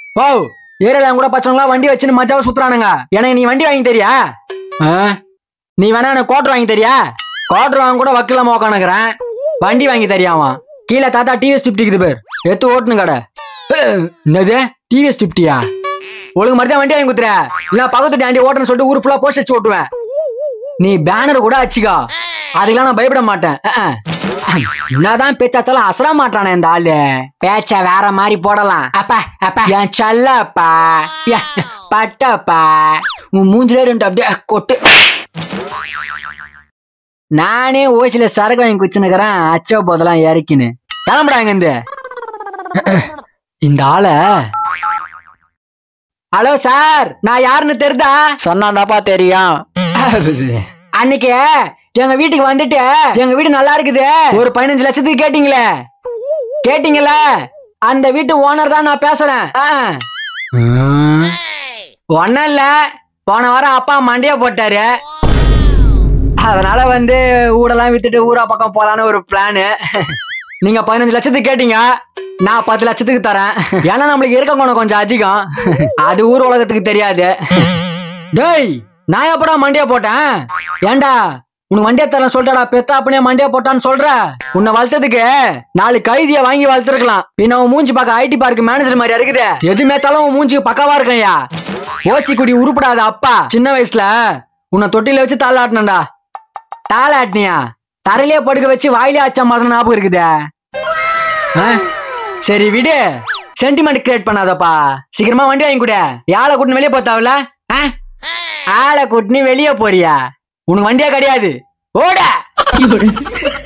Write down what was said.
போ ஏரியால கூட பச்சவங்களா வண்டி வச்சுன்னு மஜாவை சுத்துறானுங்க எனக்கு நீ வண்டி வாங்கி தெரியா ஆ? நீ வேணா எனக்கு கோட்டர் வாங்கி தெரியா கோட்டர் வாங்க கூட வக்கில்லாம உக்கானுக்குறேன் வண்டி வாங்கி தெரியாமா கீழே தாத்தா டிவிஎஸ் பிப்டிக்குது பேர் எத்து ஓட்டுனு கடை அஹ், என்னது டிவிஎஸ் பிப்டியா ஒழுங்கு மாதிரி தான் வண்டி வாங்கி குத்துற இல்ல பக்கத்து ஆண்டி ஓட்டுன்னு சொல்லிட்டு ஊர் ஃபுல்லா போஸ்ட் வச்சு ஓட்டுவேன் நீ பேனர் கூட அச்சுக்கா அதுக்கெல்லாம் நான் பயப்பட மாட்டேன் அஹ், அஹ். என்னதான் பேச்சாச்சாலும் அசர மாட்டானே இந்த ஆளு பேச்ச வேற மாதிரி போடலாம் அப்பா அப்பா என் செல்லப்பா என் பட்டப்பா உன் மூஞ்சிலே ரெண்டு அப்படியே கொட்டு நானே ஓசில சரக்கு வாங்கி குச்சுனுக்கிறேன் அச்சோ போதெல்லாம் இறக்கின்னு கிளம்புறாங்க இந்த இந்த ஆள ஹலோ சார் நான் யாருன்னு தெரிதா சொன்னாதாப்பா தெரியும் அன்னைக்கு எங்க வீட்டுக்கு வந்துட்டு எங்க வீடு நல்லா இருக்குது ஒரு பதினஞ்சு லட்சத்துக்கு கேட்டீங்களே கேட்டீங்களே அந்த வீட்டு ஓனர் தான் நான் பேசுறேன் ஒன்னும் இல்ல போன வாரம் அப்பா மண்டைய போட்டாரு அதனால வந்து ஊரெல்லாம் வித்துட்டு ஊரா பக்கம் போலான்னு ஒரு பிளானு நீங்க பதினஞ்சு லட்சத்துக்கு கேட்டீங்க நான் பத்து லட்சத்துக்கு தரேன் ஏன்னா நம்மளுக்கு இருக்க குணம் கொஞ்சம் அதிகம் அது ஊர் உலகத்துக்கு தெரியாது டேய் நான் எப்படா மண்டியா போட்டேன் ஏன்டா உனக்கு வண்டியா தரேன் சொல்லிட்டாடா பெத்தா அப்படியே மண்டியா போட்டான்னு சொல்ற உன்னை வளர்த்ததுக்கு நாலு கைதிய வாங்கி வளர்த்துருக்கலாம் பின்ன உன் மூஞ்சி பார்க்க ஐடி பார்க் மேனேஜர் மாதிரி இருக்குது எது மேய்ச்சாலும் உன் மூஞ்சிக்கு பக்காவா இருக்கையா ஓசி குடி உருப்படாத அப்பா சின்ன வயசுல உன்னை தொட்டில வச்சு தாளாட்டினடா தாளாட்டினியா தரையிலே படுக்க வச்சு வாயிலே அச்சா மாதிரி ஞாபகம் இருக்குதே ஆ? சரி விடு சென்டிமெண்ட் கிரியேட் பண்ணாதப்பா சீக்கிரமா வண்டி வாங்கி கொடு யாழை கூட்டின்னு வெளியே போத்தாவில ஆளை கூட்டின்னு வெளியே போறியா உனக்கு வண்டியா கிடையாது ஓட